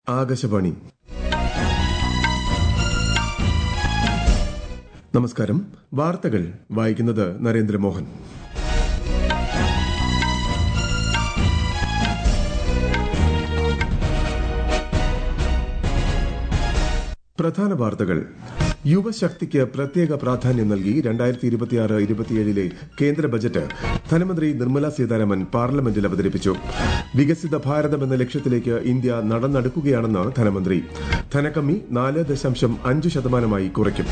ആകാശവാണി നമസ്കാരം വാർത്തകൾ വായിക്കുന്നത് നരേന്ദ്രമോഹൻ പ്രധാന വാർത്തകൾ യുവശക്തിക്ക് പ്രത്യേക പ്രാധാന്യം നൽകി രണ്ടായിരത്തി ഇരുപത്തിയാറ് ഇരുപത്തിയേഴിലെ കേന്ദ്ര ബജറ്റ് ധനമന്ത്രി നിർമ്മല സീതാരാമൻ പാർലമെന്റിൽ അവതരിപ്പിച്ചു വികസിത ഭാരതം എന്ന ലക്ഷ്യത്തിലേക്ക് ഇന്ത്യ നടന്നെടുക്കുകയാണെന്ന് ധനമന്ത്രി ധനകമ്മി നാല് ദശാംശം അഞ്ച് ശതമാനമായി കുറയ്ക്കും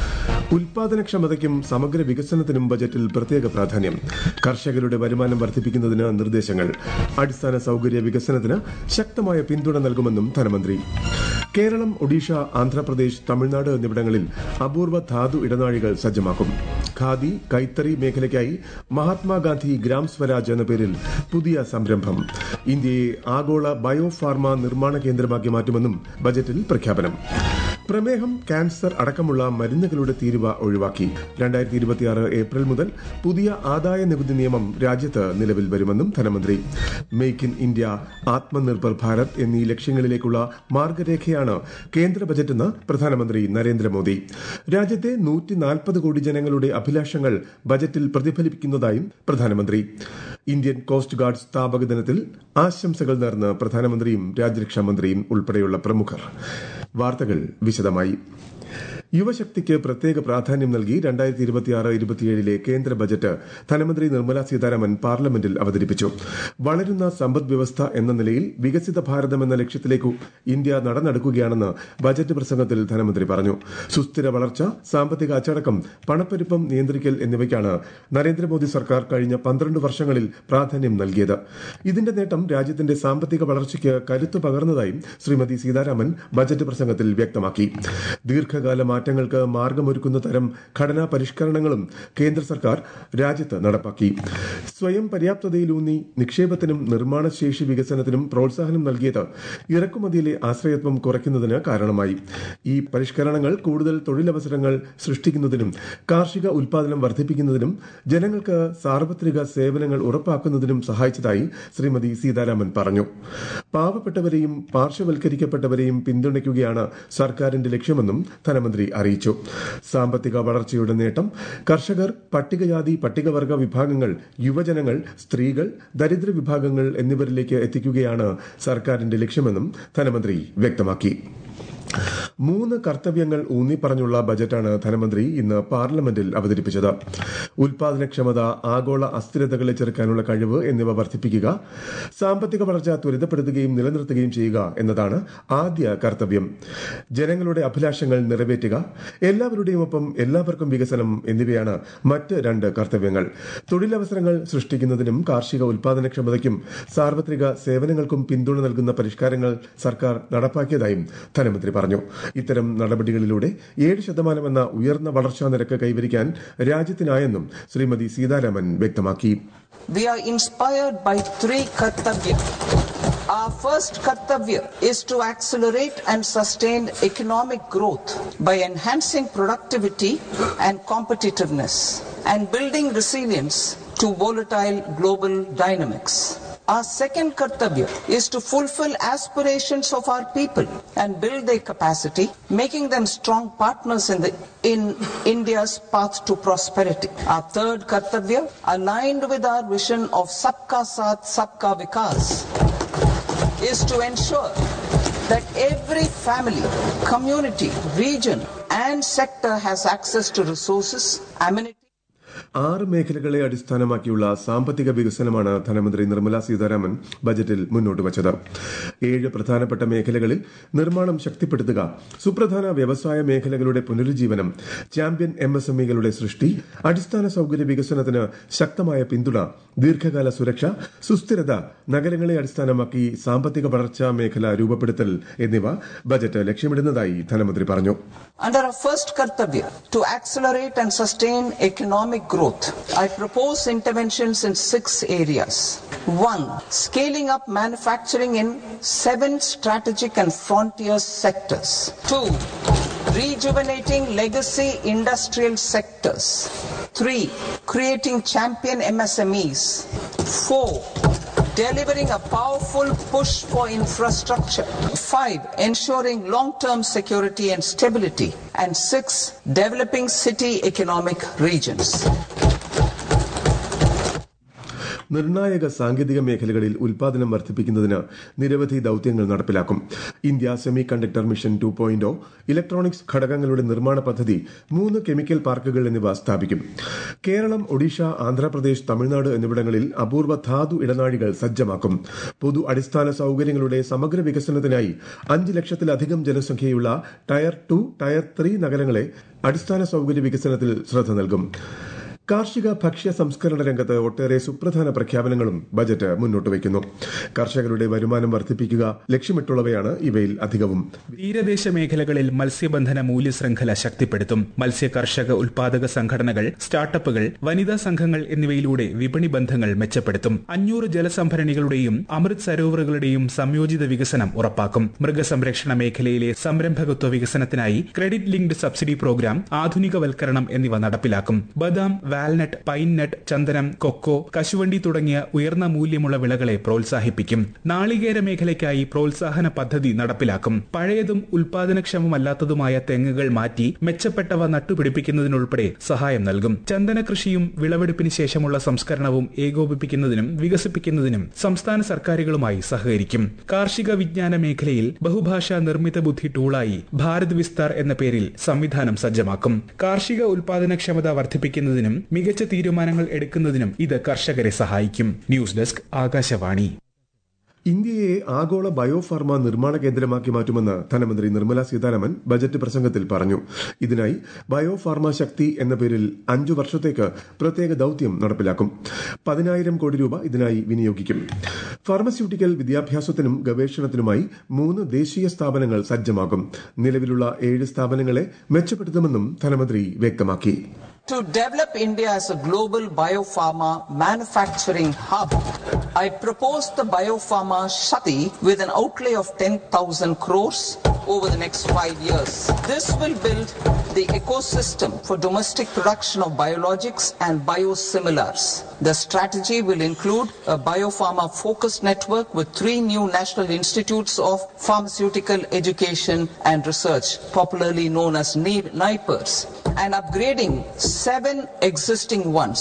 ഉൽപാദനക്ഷമതയ്ക്കും സമഗ്ര വികസനത്തിനും ബജറ്റിൽ പ്രത്യേക പ്രാധാന്യം കർഷകരുടെ വരുമാനം വർദ്ധിപ്പിക്കുന്നതിന് നിർദ്ദേശങ്ങൾ അടിസ്ഥാന സൌകര്യ വികസനത്തിന് ശക്തമായ പിന്തുണ നൽകുമെന്നും ധനമന്ത്രി കേരളം ഒഡീഷ ആന്ധ്രാപ്രദേശ് തമിഴ്നാട് എന്നിവിടങ്ങളിൽ അപൂർവ ധാതു ഇടനാഴികൾ സജ്ജമാക്കും ഖാദി കൈത്തറി മേഖലയ്ക്കായി മഹാത്മാഗാന്ധി ഗ്രാം സ്വരാജ് എന്ന പേരിൽ പുതിയ സംരംഭം ഇന്ത്യയെ ആഗോള ബയോ ഫാർമ നിർമ്മാണ കേന്ദ്രമാക്കി മാറ്റുമെന്നും ബജറ്റിൽ പ്രഖ്യാപനം പ്രമേഹം ക്യാൻസർ അടക്കമുള്ള മരുന്നുകളുടെ തീരുവ ഒഴിവാക്കി രണ്ടായിരത്തി ഇരുപത്തിയാറ് ഏപ്രിൽ മുതൽ പുതിയ ആദായ നികുതി നിയമം രാജ്യത്ത് നിലവിൽ വരുമെന്നും ധനമന്ത്രി make in India Atmanirbhar Bharat എന്നീ ലക്ഷ്യങ്ങളിലേക്കുള്ള മാർഗരേഖയാണ് കേന്ദ്ര ബജറ്റെന്ന് പ്രധാനമന്ത്രി നരേന്ദ്രമോദി രാജ്യത്തെ നൂറ്റി നാൽപ്പത് കോടി ജനങ്ങളുടെ അഭിലാഷങ്ങൾ ബജറ്റിൽ പ്രതിഫലിപ്പിക്കുന്നതായും പ്രധാനമന്ത്രി ഇന്ത്യൻ കോസ്റ്റ് ഗാർഡ് സ്ഥാപക ദിനത്തിൽ ആശംസകൾ നേർന്ന് പ്രധാനമന്ത്രിയും രാജ്യരക്ഷാ മന്ത്രിയും ഉൾപ്പെടെയുള്ള പ്രമുഖർ വാർത്തകൾ വിശദമായി യുവശക്തിക്ക് പ്രത്യേക പ്രാധാന്യം നൽകി രണ്ടായിരത്തി ഇരുപത്തിയാറ് ഇരുപത്തിയേഴിലെ കേന്ദ്ര ബജറ്റ് ധനമന്ത്രി നിർമ്മല സീതാരാമൻ പാർലമെന്റിൽ അവതരിപ്പിച്ചു വളരുന്ന സമ്പദ് വ്യവസ്ഥ എന്ന നിലയിൽ വികസിത ഭാരതം എന്ന ലക്ഷ്യത്തിലേക്കു ഇന്ത്യ നടന്നെടുക്കുകയാണെന്ന് ബജറ്റ് പ്രസംഗത്തിൽ ധനമന്ത്രി പറഞ്ഞു സുസ്ഥിര വളർച്ച സാമ്പത്തിക അച്ചടക്കം പണപ്പെരുപ്പം നിയന്ത്രിക്കൽ എന്നിവയ്ക്കാണ് നരേന്ദ്രമോദി സർക്കാർ കഴിഞ്ഞ പന്ത്രണ്ട് വർഷങ്ങളിൽ പ്രാധാന്യം നൽകിയത് ഇതിന്റെ നേട്ടം രാജ്യത്തിന്റെ സാമ്പത്തിക വളർച്ചയ്ക്ക് കരുത്തു പകർന്നതായും ശ്രീമതി സീതാരാമൻ ബജറ്റ് പ്രസംഗത്തിൽ വ്യക്തമാക്കി ദീർഘകാല മാറ്റങ്ങൾക്ക് മാർഗമൊരുക്കുന്ന തരം ഘടനാ പരിഷ്കരണങ്ങളും കേന്ദ്ര സർക്കാർ രാജ്യത്ത് നടപ്പാക്കി സ്വയം പര്യാപ്തതയിലൂന്നി നിക്ഷേപത്തിനും നിർമ്മാണശേഷി വികസനത്തിനും പ്രോത്സാഹനം നൽകിയത് ഇറക്കുമതിയിലെ ആശ്രയത്വം കുറയ്ക്കുന്നതിന് കാരണമായി ഈ പരിഷ്കരണങ്ങൾ കൂടുതൽ തൊഴിലവസരങ്ങൾ സൃഷ്ടിക്കുന്നതിനും കാർഷിക ഉൽപാദനം വർദ്ധിപ്പിക്കുന്നതിനും ജനങ്ങൾക്ക് സാർവത്രിക സേവനങ്ങൾ ഉറപ്പാക്കുന്നതിനും സഹായിച്ചതായി ശ്രീമതി സീതാരാമൻ പറഞ്ഞു പാവപ്പെട്ടവരെയും പാർശ്വവൽക്കരിക്കപ്പെട്ടവരെയും പിന്തുണയ്ക്കുകയാണ് സർക്കാരിന്റെ ലക്ഷ്യമെന്നും ധനമന്ത്രി അറിയിച്ചു സാമ്പത്തിക വളർച്ചയുടെ നേട്ടം കർഷകർ പട്ടികജാതി പട്ടികവർഗ വിഭാഗങ്ങൾ യുവജനങ്ങൾ സ്ത്രീകൾ ദരിദ്ര വിഭാഗങ്ങൾ എന്നിവരിലേക്ക് എത്തിക്കുകയാണ് സർക്കാരിന്റെ ലക്ഷ്യമെന്നും ധനമന്ത്രി വ്യക്തമാക്കി മൂന്ന് കർത്തവ്യങ്ങൾ ഊന്നിപ്പറഞ്ഞുള്ള ബജറ്റാണ് ധനമന്ത്രി ഇന്ന് പാർലമെന്റിൽ അവതരിപ്പിച്ചത് ഉൽപാദനക്ഷമത ആഗോള അസ്ഥിരതകളെ ചെറുക്കാനുള്ള കഴിവ് എന്നിവ വർദ്ധിപ്പിക്കുക സാമ്പത്തിക വളർച്ച ത്വരിതപ്പെടുത്തുകയും നിലനിർത്തുകയും ചെയ്യുക എന്നതാണ് ആദ്യ കർത്തവ്യം ജനങ്ങളുടെ അഭിലാഷങ്ങൾ നിറവേറ്റുക എല്ലാവരുടെയും ഒപ്പം എല്ലാവർക്കും വികസനം എന്നിവയാണ് മറ്റ് രണ്ട് കർത്തവ്യങ്ങൾ തൊഴിലവസരങ്ങൾ സൃഷ്ടിക്കുന്നതിനും കാർഷിക ഉൽപാദനക്ഷമതയ്ക്കും സാർവത്രിക സേവനങ്ങൾക്കും പിന്തുണ നൽകുന്ന പരിഷ്കാരങ്ങൾ സർക്കാർ നടപ്പാക്കിയതായും ധനമന്ത്രി പറഞ്ഞു ഇത്തരം നടപടികളിലൂടെ ഏഴ് ശതമാനം എന്ന ഉയർന്ന വളർച്ചാ നിരക്ക് കൈവരിക്കാൻ രാജ്യത്തിനായെന്നും ശ്രീമതി സീതാരാമൻ വ്യക്തമാക്കി We are inspired by three kartavya. Our first kartavya is to accelerate and sustain economic growth by enhancing productivity and competitiveness and building resilience to volatile global dynamics. Our second kartavya is to fulfill aspirations of our people and build their capacity, making them strong partners in, the, in India's path to prosperity. Our third kartavya, aligned with our vision of Sabka Saath, Sabka Vikas, is to ensure that every family, community, region, and sector has access to resources, amenities. ആറ് മേഖലകളെ അടിസ്ഥാനമാക്കിയുള്ള സാമ്പത്തിക വികസനമാണ് ധനമന്ത്രി നിർമ്മല സീതാരാമൻ ബജറ്റിൽ മുന്നോട്ട് വച്ചത് ഏഴ് പ്രധാനപ്പെട്ട മേഖലകളിൽ നിർമ്മാണം ശക്തിപ്പെടുത്തുക സുപ്രധാന വ്യവസായ മേഖലകളുടെ പുനരുജ്ജീവനം ചാമ്പ്യൻ എം എസ് എം ഇകളുടെ സൃഷ്ടി അടിസ്ഥാന സൌകര്യ വികസനത്തിന് ശക്തമായ പിന്തുണ ദീർഘകാല സുരക്ഷ സുസ്ഥിരത നഗരങ്ങളെ അടിസ്ഥാനമാക്കി സാമ്പത്തിക വളർച്ചാ മേഖല രൂപപ്പെടുത്തൽ എന്നിവ ബജറ്റ് ലക്ഷ്യമിടുന്നതായി ധനമന്ത്രി പറഞ്ഞു Under our first kartavya, to accelerate and sustain economic growth, I propose interventions in six areas. One, scaling up manufacturing in seven strategic and frontier sectors. Two, rejuvenating legacy industrial sectors. Three, creating champion MSMEs. Four, delivering a powerful push for infrastructure. Five, ensuring long-term security and stability. And six, developing city economic regions. നിർണായക സാങ്കേതിക മേഖലകളിൽ ഉൽപാദനം വർദ്ധിപ്പിക്കുന്നതിന് നിരവധി ദൌത്യങ്ങൾ നടപ്പിലാക്കും India semiconductor mission two point electronics ഘടകങ്ങളുടെ നിർമ്മാണ പദ്ധതി മൂന്ന് കെമിക്കൽ പാർക്കുകൾ എന്നിവ സ്ഥാപിക്കും കേരളം ഒഡീഷ ആന്ധ്രാപ്രദേശ് തമിഴ്നാട് എന്നിവിടങ്ങളിൽ അപൂർവ ധാതു ഇടനാഴികൾ സജ്ജമാക്കും പൊതു അടിസ്ഥാന സൌകര്യങ്ങളുടെ സമഗ്ര വികസനത്തിനായി അഞ്ച് ലക്ഷത്തിലധികം ജനസംഖ്യയുള്ള ടയർ ടു ടയർ ത്രീ നഗരങ്ങളെ അടിസ്ഥാന സൌകര്യ വികസനത്തിൽ ശ്രദ്ധ നൽകും കാർഷിക ഭക്ഷ്യ സംസ്കരണ രംഗത്ത് ഒട്ടേറെ സുപ്രധാന പ്രഖ്യാപനങ്ങളും ബജറ്റ് മുന്നോട്ട് വയ്ക്കുന്നു കർഷകരുടെ വരുമാനം വർദ്ധിപ്പിക്കുക ലക്ഷ്യമിട്ടുള്ളവയാണ് ഇവയിൽ അധികവും തീരദേശ മേഖലകളിൽ മത്സ്യബന്ധന മൂല്യശൃംഖല ശക്തിപ്പെടുത്തും മത്സ്യ കർഷക ഉൽപാദക സംഘടനകൾ സ്റ്റാർട്ടപ്പുകൾ വനിതാ സംഘങ്ങൾ എന്നിവയിലൂടെ വിപണി ബന്ധങ്ങൾ മെച്ചപ്പെടുത്തും അഞ്ഞൂറ് ജലസംഭരണികളുടെയും അമൃത് സരോവറുകളുടെയും സംയോജിത വികസനം ഉറപ്പാക്കും മൃഗസംരക്ഷണ മേഖലയിലെ സംരംഭകത്വ വികസനത്തിനായി ക്രെഡിറ്റ് ലിങ്ക്ഡ് സബ്സിഡി പ്രോഗ്രാം ആധുനികവൽക്കരണം എന്നിവ നടപ്പിലാക്കും ബദാം വാൽനട്ട് പൈൻനട്ട് ചന്ദനം കൊക്കോ കശുവണ്ടി തുടങ്ങിയ ഉയർന്ന മൂല്യമുള്ള വിളകളെ പ്രോത്സാഹിപ്പിക്കും നാളികേര മേഖലയ്ക്കായി പ്രോത്സാഹന പദ്ധതി നടപ്പിലാക്കും പഴയതും ഉൽപാദനക്ഷമമല്ലാത്തതുമായ തെങ്ങുകൾ മാറ്റി മെച്ചപ്പെട്ടവ നട്ടുപിടിപ്പിക്കുന്നതിനുൾപ്പെടെ സഹായം നൽകും ചന്ദന കൃഷിയും വിളവെടുപ്പിന് ശേഷമുള്ള സംസ്കരണവും ഏകോപിപ്പിക്കുന്നതിനും വികസിപ്പിക്കുന്നതിനും സംസ്ഥാന സർക്കാരുകളുമായി സഹകരിക്കും കാർഷിക വിജ്ഞാന മേഖലയിൽ ബഹുഭാഷാ നിർമ്മിത ബുദ്ധി ടൂളായി ഭാരത് വിസ്താർ എന്ന പേരിൽ സംവിധാനം സജ്ജമാക്കും കാർഷിക ഉൽപാദനക്ഷമത വർദ്ധിപ്പിക്കുന്നതിനും മികച്ച തീരുമാനങ്ങൾ എടുക്കുന്നതിനും ഇത് കർഷകരെ സഹായിക്കും ന്യൂസ് ഡെസ്ക് ആകാശവാണി ഇന്ത്യയെ ആഗോള ബയോഫാർമ നിർമ്മാണ കേന്ദ്രമാക്കി മാറ്റുമെന്ന് ധനമന്ത്രി നിർമ്മല സീതാരാമൻ ബജറ്റ് പ്രസംഗത്തിൽ പറഞ്ഞു ഇതിനായി ബയോഫാർമ ശക്തി എന്ന പേരിൽ അഞ്ചു വർഷത്തേക്ക് പ്രത്യേക ദൌത്യം നടപ്പിലാക്കും പതിനായിരം കോടി രൂപ ഇതിനായി വിനിയോഗിക്കും ഫാർമസ്യൂട്ടിക്കൽ വിദ്യാഭ്യാസത്തിനും ഗവേഷണത്തിനുമായി മൂന്ന് ദേശീയ സ്ഥാപനങ്ങൾ സജ്ജമാക്കും നിലവിലുള്ള ഏഴ് സ്ഥാപനങ്ങളെ മെച്ചപ്പെടുത്തുമെന്നും ധനമന്ത്രി വ്യക്തമാക്കി To develop India as a global biopharma manufacturing hub, I propose the Biopharma Shakti with an outlay of 10,000 crores over the next five years. This will build the ecosystem for domestic production of biologics and biosimilars. The strategy will include a biopharma focused network with three new national institutes of pharmaceutical education and research, popularly known as NIPERS, and upgrading seven existing ones.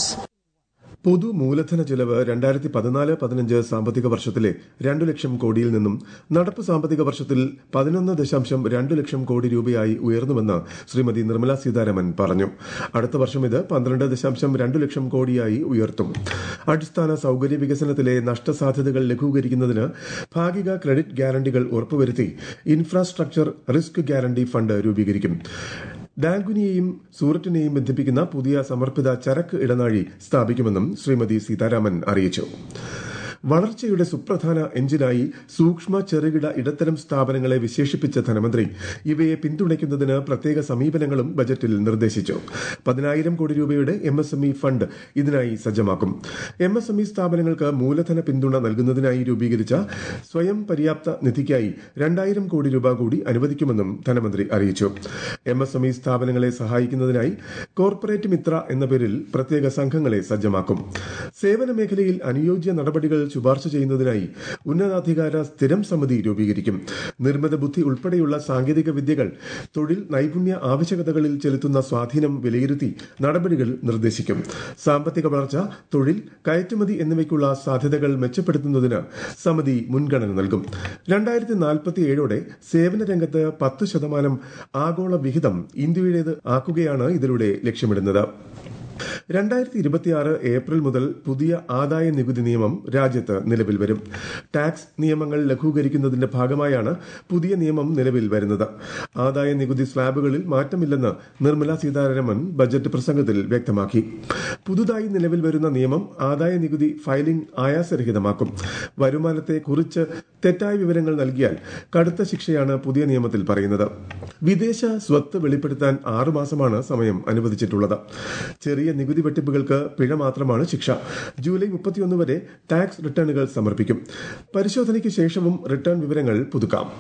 പൊതു മൂലധന ചെലവ് രണ്ടായിരത്തി പതിനാല് പതിനഞ്ച് സാമ്പത്തിക വർഷത്തിലെ രണ്ടു ലക്ഷം കോടിയിൽ നിന്നും നടപ്പ് സാമ്പത്തിക വർഷത്തിൽ പതിനൊന്ന് ദശാംശം രണ്ടു ലക്ഷം കോടി രൂപയായി ഉയർന്നുവെന്ന് ശ്രീമതി നിർമ്മല സീതാരാമൻ പറഞ്ഞു അടുത്ത വർഷം ഇത് പന്ത്രണ്ട് ദശാംശം രണ്ടു ലക്ഷം കോടിയായി ഉയർത്തും അടിസ്ഥാന സൌകര്യ വികസനത്തിലെ നഷ്ടസാധ്യതകൾ ലഘൂകരിക്കുന്നതിന് ഭാഗിക ക്രെഡിറ്റ് ഗ്യാരണ്ടികൾ ഉറപ്പുവരുത്തി ഇൻഫ്രാസ്ട്രക്ചർ റിസ്ക് ഗ്യാരണ്ടി ഫണ്ട് രൂപീകരിക്കും ഡാങ്കുനിയെയും സൂററ്റിനെയും ബന്ധിപ്പിക്കുന്ന പുതിയ സമർപ്പിത ചരക്ക് ഇടനാഴി സ്ഥാപിക്കുമെന്നും ശ്രീമതി സീതാരാമൻ അറിയിച്ചു വളർച്ചയുടെ സുപ്രധാന എഞ്ചിനായി സൂക്ഷ്മ ചെറുകിട ഇടത്തരം സ്ഥാപനങ്ങളെ വിശേഷിപ്പിച്ച ധനമന്ത്രി ഇവയെ പിന്തുണയ്ക്കുന്നതിന് പ്രത്യേക സമീപനങ്ങളും ബജറ്റിൽ നിർദ്ദേശിച്ചു പതിനായിരം കോടി രൂപയുടെ M S M E fund ഇതിനായി സജ്ജമാക്കും എം എസ് എം ഇ സ്ഥാപനങ്ങൾക്ക് മൂലധന പിന്തുണ നൽകുന്നതിനായി രൂപീകരിച്ച സ്വയം പര്യാപ്ത നിധിക്കായി രണ്ടായിരം കോടി രൂപ കൂടി അനുവദിക്കുമെന്നും ധനമന്ത്രി അറിയിച്ചു എം എസ് എം ഇ സ്ഥാപനങ്ങളെ സഹായിക്കുന്നതിനായി കോർപ്പറേറ്റ് മിത്ര എന്ന പേരിൽ പ്രത്യേക സംഘങ്ങളെ സജ്ജമാക്കും സേവന മേഖലയിൽ അനുയോജ്യ നടപടികൾ ശുപാർശ ചെയ്യുന്നതിനായി ഉന്നതാധികാര സ്ഥിരം സമിതി രൂപീകരിക്കും നിർമ്മിത ബുദ്ധി ഉൾപ്പെടെയുള്ള സാങ്കേതിക വിദ്യകൾ തൊഴിൽ നൈപുണ്യ ആവശ്യകതകളിൽ ചെലുത്തുന്ന സ്വാധീനം വിലയിരുത്തി നടപടികൾ നിർദ്ദേശിക്കും സാമ്പത്തിക വളർച്ച തൊഴിൽ കയറ്റുമതി എന്നിവയ്ക്കുള്ള സാധ്യതകൾ മെച്ചപ്പെടുത്തുന്നതിന് സമിതി മുൻഗണന നൽകും രണ്ടായിരത്തി നാൽപ്പത്തിയേഴോടെ സേവന രംഗത്ത് പത്ത് ശതമാനം ആഗോള വിഹിതം ഇന്ത്യയുടേത് ആക്കുകയാണ് ഇതിലൂടെ ലക്ഷ്യമിടുന്നത് രണ്ടായിരത്തി ഇരുപത്തിയാറ് ഏപ്രിൽ മുതൽ പുതിയ ആദായ നികുതി നിയമം രാജ്യത്ത് നിലവിൽ വരും ടാക്സ് നിയമങ്ങൾ ലഘൂകരിക്കുന്നതിന്റെ ഭാഗമായാണ് പുതിയ നിയമം നിലവിൽ വരുന്നത് ആദായ നികുതി സ്ലാബുകളിൽ മാറ്റമില്ലെന്ന് നിർമ്മല സീതാരാമൻ ബജറ്റ് പ്രസംഗത്തിൽ വ്യക്തമാക്കി പുതുതായി നിലവിൽ വരുന്ന നിയമം ആദായ നികുതി ഫയലിംഗ് ആയാസരഹിതമാക്കും വരുമാനത്തെ കുറിച്ച് തെറ്റായ വിവരങ്ങൾ നൽകിയാൽ കടുത്ത ശിക്ഷയാണ് പുതിയ നിയമത്തിൽ പറയുന്നത് വിദേശ സ്വത്ത് വെളിപ്പെടുത്താൻ ആറുമാസമാണ് സമയം അനുവദിച്ചിട്ടുള്ളത് ചെറിയ നികുതി വെട്ടിപ്പുകൾക്ക് പിഴ മാത്രമാണ് ശിക്ഷ ജൂലൈ മുപ്പത്തിയൊന്ന് വരെ ടാക്സ് റിട്ടേണുകൾ സമർപ്പിക്കും പരിശോധനയ്ക്ക് ശേഷവും റിട്ടേൺ വിവരങ്ങൾ പുതുക്കാം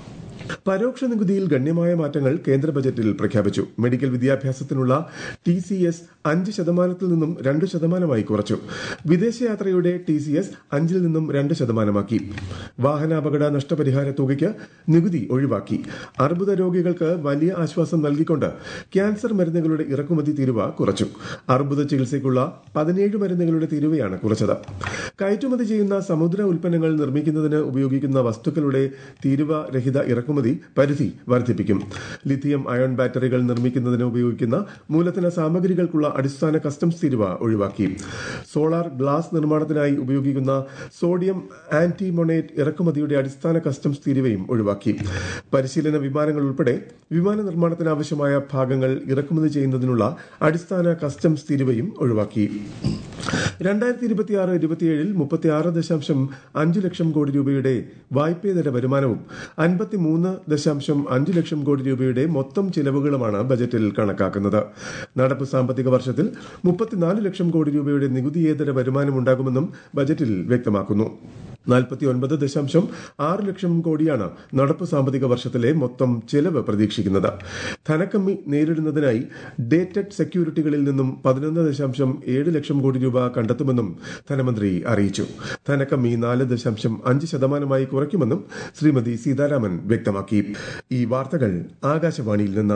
പരോക്ഷ നികുതിയിൽ ഗണ്യമായ മാറ്റങ്ങൾ കേന്ദ്ര ബജറ്റിൽ പ്രഖ്യാപിച്ചു മെഡിക്കൽ വിദ്യാഭ്യാസത്തിനുള്ള ടി സി എസ് അഞ്ച് ശതമാനത്തിൽ നിന്നും രണ്ട് ശതമാനമായി കുറച്ചു വിദേശയാത്രയുടെ ടി സി എസ് അഞ്ചിൽ നിന്നും രണ്ട് ശതമാനമാക്കി വാഹനാപകട നഷ്ടപരിഹാര തുകയ്ക്ക് നികുതി ഒഴിവാക്കി അർബുദ രോഗികൾക്ക് വലിയ ആശ്വാസം നൽകിക്കൊണ്ട് ക്യാൻസർ മരുന്നുകളുടെ ഇറക്കുമതി തീരുവ കുറച്ചു അർബുദ ചികിത്സയ്ക്കുള്ള പതിനേഴ് മരുന്നുകളുടെ തീരുവയാണ് കുറച്ചത് കയറ്റുമതി ചെയ്യുന്ന സമുദ്ര ഉൽപ്പന്നങ്ങൾ നിർമ്മിക്കുന്നതിന് ഉപയോഗിക്കുന്ന വസ്തുക്കളുടെ തീരുവ രഹിത ഇറക്കുമതി പരിധി വർദ്ധിപ്പിക്കും ലിഥിയം അയോൺ ബാറ്ററികൾ നിർമ്മിക്കുന്നതിന് ഉപയോഗിക്കുന്ന മൂലധന സാമഗ്രികൾക്കുള്ള അടിസ്ഥാന കസ്റ്റംസ് തീരുവ ഒഴിവാക്കി സോളാർ ഗ്ലാസ് നിർമ്മാണത്തിനായി ഉപയോഗിക്കുന്ന സോഡിയം ആന്റിമൊണേറ്റ് ഇറക്കുമതിയുടെ അടിസ്ഥാന കസ്റ്റംസ് തീരുവയും ഒഴിവാക്കി പരിശീലന വിമാനങ്ങൾ ഉൾപ്പെടെ വിമാന നിർമ്മാണത്തിന് ആവശ്യമായ ഭാഗങ്ങൾ ഇറക്കുമതി ചെയ്യുന്നതിനുള്ള അടിസ്ഥാന കസ്റ്റംസ് തീരുവയും ഒഴിവാക്കി രണ്ടായിരത്തി ഇരുപത്തിയാറ് ഇരുപത്തിയേഴിൽ മുപ്പത്തിയാറ് ദശാംശം അഞ്ച് ലക്ഷം കോടി രൂപയുടെ വായ്പേതര വരുമാനവും അൻപത്തിമൂന്ന് ദശാംശം അഞ്ച് ലക്ഷം കോടി രൂപയുടെ മൊത്തം ചിലവുകളുമാണ് ബജറ്റിൽ കണക്കാക്കുന്നത് നടപ്പ് സാമ്പത്തിക വർഷത്തിൽ മുപ്പത്തിനാല് ലക്ഷം കോടി രൂപയുടെ നികുതിയേതര വരുമാനമുണ്ടാകുമെന്നും ബജറ്റിൽ വ്യക്തമാക്കുന്നു നാൽപ്പത്തി ഒൻപത് ദശാംശം ആറ് ലക്ഷം കോടിയാണ് നടപ്പ് സാമ്പത്തിക വർഷത്തിലെ മൊത്തം ചെലവ് പ്രതീക്ഷിക്കുന്നത് ധനക്കമ്മി നേരിടുന്നതിനായി ഡേറ്റഡ് സെക്യൂരിറ്റികളിൽ നിന്നും പതിനൊന്ന് ദശാംശം ഏഴ് ലക്ഷം കോടി രൂപ കണ്ടെത്തുമെന്നും ധനമന്ത്രി അറിയിച്ചു ധനക്കമ്മി നാല് ദശാംശം അഞ്ച് ശതമാനമായി കുറയ്ക്കുമെന്നും ശ്രീമതി സീതാരാമൻ വ്യക്തമാക്കി ഈ വാർത്തകൾ ആകാശവാണിയിൽ നിന്ന്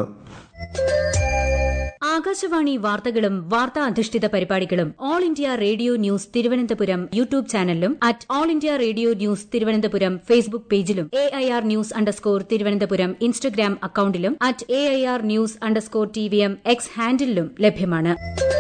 ആകാശവാണി വാർത്തകളും വാർത്താ അധിഷ്ഠിത പരിപാടികളും all India radio news Thiruvananthapuram YouTube ചാനലിലും at all India radio news Thiruvananthapuram Facebook പേജിലും A I R news underscore Thiruvananthapuram Instagram അക്കൌണ്ടിലും at A I R news underscore T V M X ഹാൻഡിലും ലഭ്യമാണ്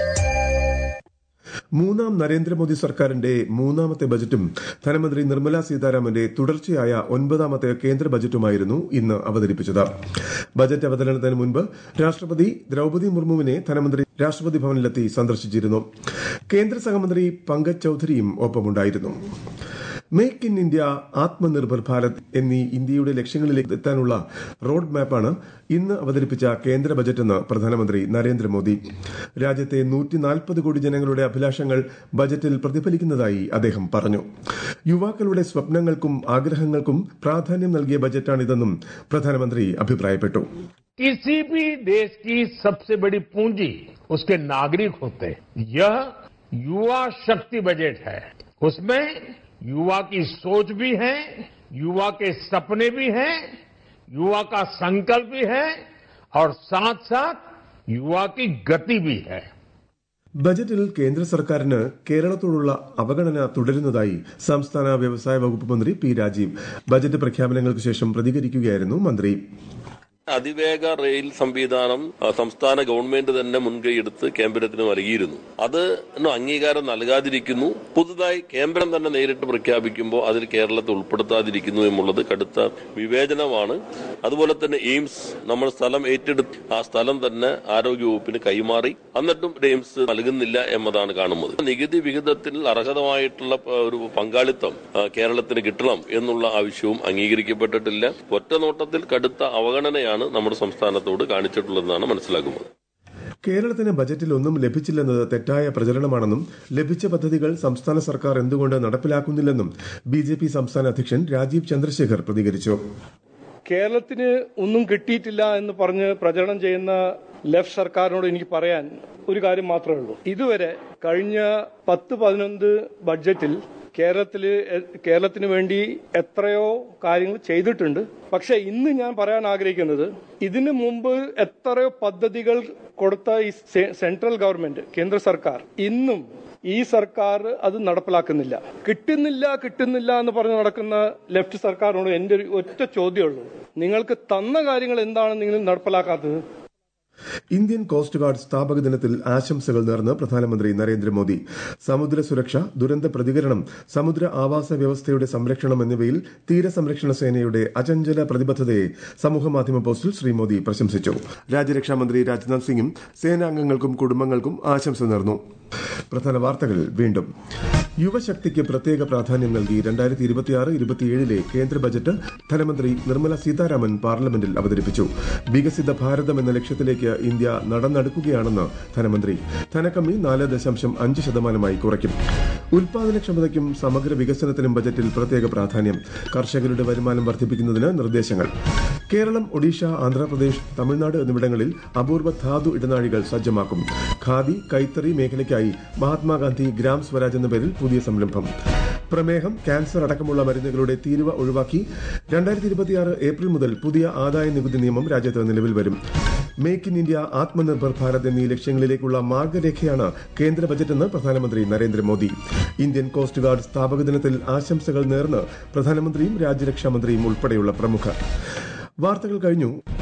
മൂന്നാം നരേന്ദ്രമോദി സർക്കാരിന്റെ മൂന്നാമത്തെ ബജറ്റും ധനമന്ത്രി നിർമ്മല സീതാരാമന്റെ തുടർച്ചയായ ഒൻപതാമത്തെ കേന്ദ്ര ബജറ്റുമായിരുന്നു ഇന്ന് അവതരിപ്പിച്ചത് ബജറ്റ് അവതരണത്തിന് മുൻപ് രാഷ്ട്രപതി ദ്രൌപതി മുർമുവിനെ ധനമന്ത്രി രാഷ്ട്രപതി ഭവനിലെത്തി സന്ദർശിച്ചിരുന്നു കേന്ദ്ര സഹമന്ത്രി പങ്കജ് ചൌധരിയും ഒപ്പമുണ്ടായിരുന്നു make in India Atmanirbhar Bharat എന്നീ ഇന്ത്യയുടെ ലക്ഷ്യങ്ങളിലേക്ക് എത്താനുള്ള റോഡ് മാപ്പാണ് ഇന്ന് അവതരിപ്പിച്ച കേന്ദ്ര ബജറ്റെന്ന് പ്രധാനമന്ത്രി നരേന്ദ്രമോദി രാജ്യത്തെ നൂറ്റി കോടി ജനങ്ങളുടെ അഭിലാഷങ്ങൾ ബജറ്റിൽ പ്രതിഫലിക്കുന്നതായി അദ്ദേഹം പറഞ്ഞു യുവാക്കളുടെ സ്വപ്നങ്ങൾക്കും ആഗ്രഹങ്ങൾക്കും പ്രാധാന്യം നൽകിയ ബജറ്റാണിതെന്നും പ്രധാനമന്ത്രി അഭിപ്രായപ്പെട്ടു किसी भी देश की सबसे बड़ी पूंजी उसके नागरिक होते हैं यह युवा शक्ति बजट है उसमें युवा की सोच भी है युवा के सपने भी हैं युवा का संकल्प भी है और साथ साथ युवा की गति भी है ബജറ്റിൽ കേന്ദ്ര സർക്കാരിന് കേരളത്തോടുള്ള അവഗണന തുടരുന്നതായി സംസ്ഥാന വ്യവസായ വകുപ്പ് മന്ത്രി പി രാജീവ് ബജറ്റ് പ്രഖ്യാപനങ്ങൾക്ക് ശേഷം പ്രതികരിക്കുകയായിരുന്നു മന്ത്രി അതിവേഗ റെയിൽ സംവിധാനം ആ, സംസ്ഥാന ഗവൺമെന്റ് തന്നെ മുൻകൈയെടുത്ത് കേന്ദ്രത്തിന് നൽകിയിരുന്നു അത് ന് അംഗീകാരം നൽകാതിരിക്കുന്നു പുതുതായി കേന്ദ്രം തന്നെ നേരിട്ട് പ്രഖ്യാപിക്കുമ്പോൾ അതിൽ കേരളത്തെ ഉൾപ്പെടുത്താതിരിക്കുന്നു എന്നുള്ളത് കടുത്ത വിവേചനമാണ് അതുപോലെ തന്നെ എയിംസ് നമ്മൾ സ്ഥലം ഏറ്റെടുത്ത് ആ സ്ഥലം തന്നെ ആരോഗ്യവകുപ്പിന് കൈമാറി എന്നിട്ടും എയിംസ് നൽകുന്നില്ല എന്നതാണ് കാണുന്നത് നികുതി വിഹിതത്തിൽ അർഹതമായിട്ടുള്ള ആ, ഒരു പങ്കാളിത്തം ആ, കേരളത്തിന് കിട്ടണം എന്നുള്ള ആവശ്യവും അംഗീകരിക്കപ്പെട്ടിട്ടില്ല ഒറ്റ നോട്ടത്തിൽ കടുത്ത അവഗണനയാണ് നമ്മുടെ സംസ്ഥാനത്തോട് കാണിച്ചിട്ടുള്ളതെന്നാണ് മനസ്സിലാക്കുന്നത് കേരളത്തിന് ബജറ്റിൽ ഒന്നും ലഭിച്ചില്ലെന്നത് തെറ്റായ പ്രചരണമാണെന്നും ലഭിച്ച പദ്ധതികൾ സംസ്ഥാന സർക്കാർ എന്തുകൊണ്ട് നടപ്പിലാക്കുന്നില്ലെന്നും ബി ജെ പി സംസ്ഥാന അധ്യക്ഷൻ രാജീവ് ചന്ദ്രശേഖർ പ്രതികരിച്ചു കേരളത്തിന് ഒന്നും കിട്ടിയിട്ടില്ല എന്ന് പറഞ്ഞ് പ്രചരണം ചെയ്യുന്ന ലെഫ്റ്റ് സർക്കാരിനോട് എനിക്ക് പറയാൻ ഒരു കാര്യം മാത്രമേ ഉള്ളൂ ഇതുവരെ കഴിഞ്ഞ പത്ത് പതിനൊന്ന് ബഡ്ജറ്റിൽ കേരളത്തില് എ- കേരളത്തിന് വേണ്ടി എത്രയോ കാര്യങ്ങൾ ചെയ്തിട്ടുണ്ട് പക്ഷെ ഇന്ന് ഞാൻ പറയാൻ ആഗ്രഹിക്കുന്നത് ഇതിനു മുമ്പ് എത്രയോ പദ്ധതികൾ കൊടുത്ത ഈ സെ- സെൻട്രൽ ഗവൺമെന്റ് കേന്ദ്ര സർക്കാർ ഇന്നും ഈ സർക്കാർ അത് നടപ്പിലാക്കുന്നില്ല കിട്ടുന്നില്ല കിട്ടുന്നില്ല എന്ന് പറഞ്ഞ് നടക്കുന്ന ലെഫ്റ്റ് സർക്കാരിനോട് എന്റെ ഒരു ഒറ്റ ചോദ്യമുള്ളൂ നിങ്ങൾക്ക് തന്ന കാര്യങ്ങൾ എന്താണ് നിങ്ങൾ നടപ്പിലാക്കാത്തത് ഇന്ത്യൻ കോസ്റ്റ് ഗാർഡ് സ്ഥാപക ദിനത്തിൽ ആശംസകൾ നേർന്ന് പ്രധാനമന്ത്രി നരേന്ദ്രമോദി സമുദ്ര സുരക്ഷ ദുരന്ത പ്രതികരണം സമുദ്ര ആവാസ വ്യവസ്ഥയുടെ സംരക്ഷണം എന്നിവയിൽ തീരസംരക്ഷണ സേനയുടെ അചഞ്ചല പ്രതിബദ്ധതയെ സമൂഹമാധ്യമ പോസ്റ്റിൽ ശ്രീ മോദി പ്രശംസിച്ചു രാജ്യരക്ഷാമന്ത്രി രാജ്നാഥ് സിംഗും സേനാംഗങ്ങൾക്കും കുടുംബങ്ങൾക്കും ആശംസ നേർന്നു പ്രധാന വാർത്തകൾ വീണ്ടും യുവശക്തിക്ക് പ്രത്യേക പ്രാധാന്യം നൽകി രണ്ടായിരത്തി ഇരുപത്തിയാറ് ഇരുപത്തിയേഴിലെ കേന്ദ്ര ബജറ്റ് ധനമന്ത്രി നിർമ്മല സീതാരാമൻ പാർലമെന്റിൽ അവതരിപ്പിച്ചു വികസിത ഭാരതം എന്ന ലക്ഷ്യത്തിലേക്ക് ഇന്ത്യ നടന്നെടുക്കുകയാണെന്ന് ധനമന്ത്രി ധനക്കമ്മി നാല് ദശാംശം അഞ്ച് ശതമാനമായി കുറയ്ക്കും ഉൽപാദനക്ഷമതയ്ക്കും സമഗ്ര വികസനത്തിനും ബജറ്റിൽ പ്രത്യേക പ്രാധാന്യം കർഷകരുടെ വരുമാനം വർദ്ധിപ്പിക്കുന്നതിന് നിർദ്ദേശങ്ങൾ കേരളം ഒഡീഷ ആന്ധ്രാപ്രദേശ് തമിഴ്നാട് എന്നിവിടങ്ങളിൽ അപൂർവ ധാതു ഇടനാഴികൾ സജ്ജമാക്കും ഖാദി കൈത്തറി മേഖലയ്ക്കായി മഹാത്മാഗാന്ധി ഗ്രാം സ്വരാജ് എന്ന പേരിൽ പുതിയ സംരംഭം പ്രമേഹം ക്യാൻസർ അടക്കമുള്ള മരുന്നുകളുടെ തീരുവ ഒഴിവാക്കി രണ്ടായിരത്തി ഇരുപത്തിയാറ് ഏപ്രിൽ മുതൽ പുതിയ ആദായ നികുതി നിയമം രാജ്യത്ത് നിലവിൽ വരും make in India Atmanirbhar Bharat എന്നീ ലക്ഷ്യങ്ങളിലേക്കുള്ള മാർഗരേഖയാണ് കേന്ദ്ര ബജറ്റെന്ന് പ്രധാനമന്ത്രി നരേന്ദ്രമോദി ഇന്ത്യൻ കോസ്റ്റ് ഗാർഡ് സ്ഥാപക ദിനത്തിൽ ആശംസകൾ നേർന്ന് പ്രധാനമന്ത്രിയും രാജ്യരക്ഷാമന്ത്രിയും ഉൾപ്പെടെയുള്ള പ്രമുഖർ വാർത്തകൾ കഴിഞ്ഞു